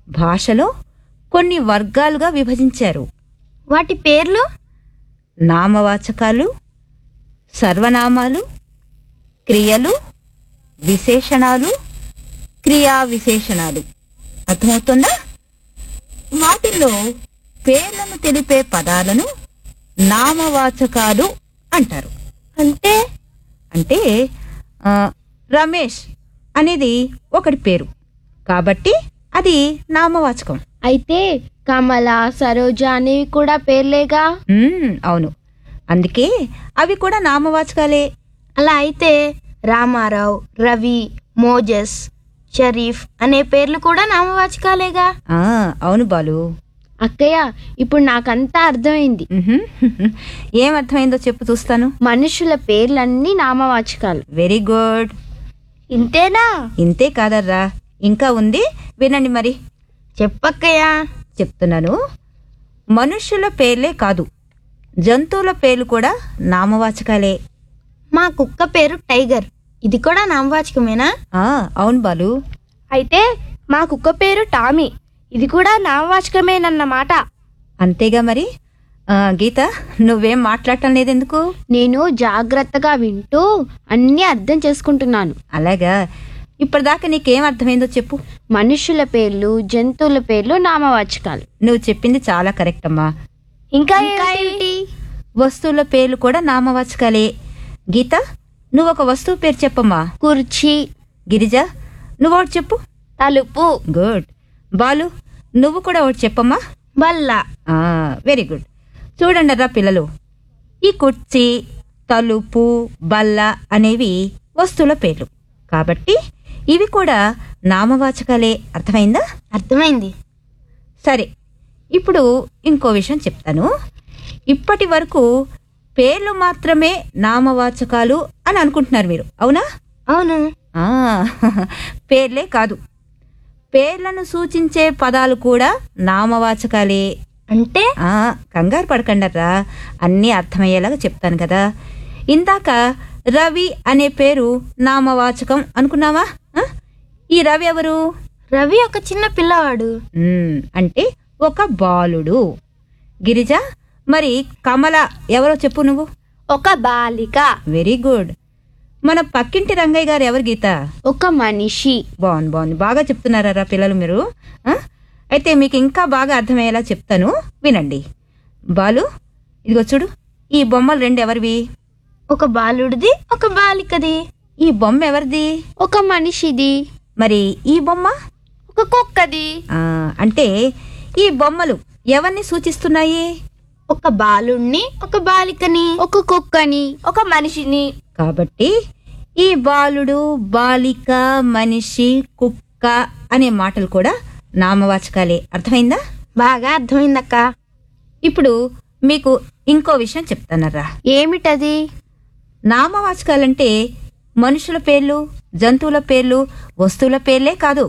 భాషలో కొన్ని వర్గాలుగా విభజించారు వాటి పేర్లు నామవాచకాలు సర్వనామాలు క్రియలు విశేషణాలు క్రియా విశేషణాలు అర్థమవుతుందా వాటిల్లో పేర్లను తెలిపే పదాలను నామవాచకాలు అంటారు అంటే అంటే ఆ, రమేష్ అనేది ఒకటి పేరు కాబట్టి అది నామవాచకం అయితే కమల సరోజ అనేవి కూడా పేర్లేగా మ్మ్, అవును అందుకే అవి కూడా నామవాచకాలే అలా అయితే రామారావు రవి మోజస్ షరీఫ్ అనే పేర్లు కూడా నామవాచకాలేగా ఆ, అవును బాలు అక్కయ్య ఇప్పుడు నాకంతా అర్థమైంది మ్హూ. ఏం అర్థమైందో చెప్పు చూస్తాను మనుషుల పేర్లన్నీ నామవాచకాలు వెరీ గుడ్ ఇంతేనా ఇంతే కాదర్రా ఇంకా ఉంది వినండి మరి చెప్పక్కయ్యా చెప్తున్నాను మనుష్యుల పేర్లే కాదు జంతువుల పేర్లు కూడా నామవాచకాలే మా కుక్క పేరు టైగర్ ఇది కూడా నామవాచకమేనా ఆ, అవును బాలు అయితే మా కుక్క పేరు టామీ ఇది కూడా నామవాచకమేనన్నమాట అంతేగా మరి ఆ, గీత నువ్వేం మాట్లాడటం లేదెందుకు నేను జాగ్రత్తగా వింటూ అన్నీ అర్థం చేసుకుంటున్నాను అలాగా ఇప్పటిదాకా నీకేం అర్థమైందో చెప్పు మనుషుల పేర్లు జంతువుల పేర్లు నామవాచకాలు నువ్వు చెప్పింది చాలా కరెక్ట్ అమ్మా ఇంకా ఏంటి వస్తువుల పేర్లు కూడా నామవాచకాలే గీత నువ్వు ఒక వస్తువు పేరు చెప్పమ్మా కుర్చీ గిరిజ నువ్వు ఒకటి చెప్పు తలుపు గుడ్ బాలు నువ్వు కూడా ఒకటి చెప్పమ్మా బల్ల వెరీ గుడ్ చూడండి రా పిల్లలు ఈ కుర్చీ తలుపు బల్ల అనేవి వస్తువుల పేర్లు కాబట్టి ఇవి కూడా నామవాచకాలే అర్థమైందా అర్థమైంది సరే ఇప్పుడు ఇంకో విషయం చెప్తాను ఇప్పటి వరకు పేర్లు మాత్రమే నామవాచకాలు అని అనుకుంటున్నారు మీరు అవునా అవును ఆ, పేర్లే కాదు పేర్లను సూచించే పదాలు కూడా నామవాచకాలే అంటే ఆ, కంగారు పడకండరా అన్నీ అర్థమయ్యేలాగా చెప్తాను కదా ఇందాక రవి అనే పేరు నామవాచకం అనుకున్నావా ఆ? ఈ రవి ఎవరు రవి ఒక చిన్న పిల్లవాడు మ్మ్, అంటే ఒక బాలుడు గిరిజ మరి కమల ఎవరో చెప్పు నువ్వు ఒక బాలిక వెరీ గుడ్ మన పక్కింటి రంగయ్య గారు ఎవరు గీత ఒక మనిషి బాగుంది బాగుంది బాగా చెప్తున్నారా పిల్లలు మీరు ఆ? అయితే మీకు ఇంకా బాగా అర్థమయ్యేలా చెప్తాను వినండి బాలు ఇదిగో చూడు ఈ బొమ్మలు రెండు ఎవరివి ఒక బాలుడిది ఒక బాలికది ఈ బొమ్మ ఎవరిది ఒక మనిషిది మరి ఈ బొమ్మ ఒక కుక్కది ఆ, అంటే ఈ బొమ్మలు ఎవరిని సూచిస్తున్నాయి ఒక బాలుణ్ణి ఒక బాలికని ఒక కుక్కని ఒక మనిషిని కాబట్టి ఈ బాలుడు బాలిక మనిషి కుక్క అనే మాటలు కూడా నామవాచకాలే అర్థమైందా బాగా అర్థమైందక్క ఇప్పుడు మీకు ఇంకో విషయం చెప్తానరా ఏమిటది నామవాచకాలంటే మనుషుల పేర్లు జంతువుల పేర్లు వస్తువుల పేర్లే కాదు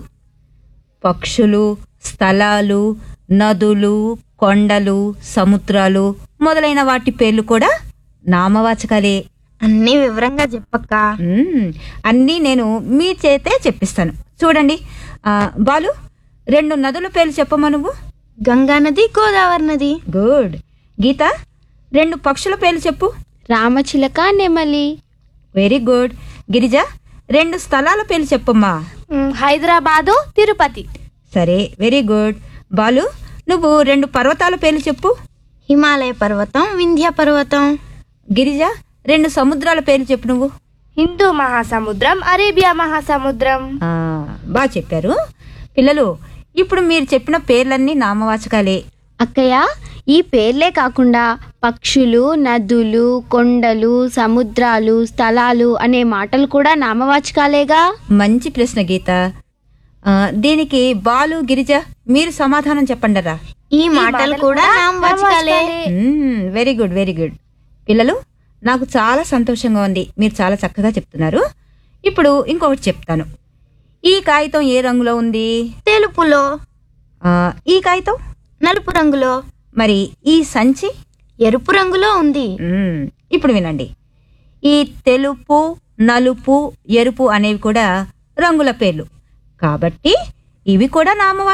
పక్షులు స్థలాలు నదులు కొండలు సముద్రాలు మొదలైన వాటి పేర్లు కూడా నామవాచకాలే అన్నీ వివరంగా చెప్పక్క మ్మ్. అన్నీ నేను మీ చేతే చెప్పిస్తాను చూడండి ఆ, బాలు రెండు నదుల పేర్లు చెప్పమ్మా నువ్వు గంగా నది గోదావరి నది గుడ్ గీత రెండు పక్షుల పేర్లు చెప్పు రామచిలక నెమలి వెరీ గుడ్ గిరిజ రెండు స్థలాల పేర్లు చెప్పమ్మా హైదరాబాదు తిరుపతి సరే వెరీ గుడ్ బాలు నువ్వు రెండు పర్వతాల పేర్లు చెప్పు హిమాలయ పర్వతం వింధ్య పర్వతం గిరిజ రెండు సముద్రాల పేర్లు చెప్పు నువ్వు హిందూ మహాసముద్రం అరేబియా మహాసముద్రం ఆ, బాగా చెప్పారు పిల్లలు ఇప్పుడు మీరు చెప్పిన పేర్లన్నీ నామవాచకాలే అక్కయ్య ఈ పేర్లే కాకుండా పక్షులు నదులు కొండలు సముద్రాలు స్థలాలు అనే మాటలు కూడా నామవాచకాలేగా మంచి ప్రశ్న గీత ఆ, దీనికి బాలు గిరిజ మీరు సమాధానం చెప్పండరా ఈ మాటలు కూడా నామవాచకాలే వెరీ గుడ్ వెరీ గుడ్ పిల్లలు నాకు చాలా సంతోషంగా ఉంది మీరు చాలా చక్కగా చెప్తున్నారు ఇప్పుడు ఇంకొకటి చెప్తాను ఈ కాగితం ఏ రంగులో ఉంది తెలుపులో ఆ, ఈ కాగితం నలుపు రంగులో మరి ఈ సంచి ఎరుపు రంగులో ఉంది మ్మ్. ఇప్పుడు వినండి ఈ తెలుపు నలుపు ఎరుపు అనేవి కూడా రంగుల పేర్లు కాబట్టి ఇవి కూడా నామవా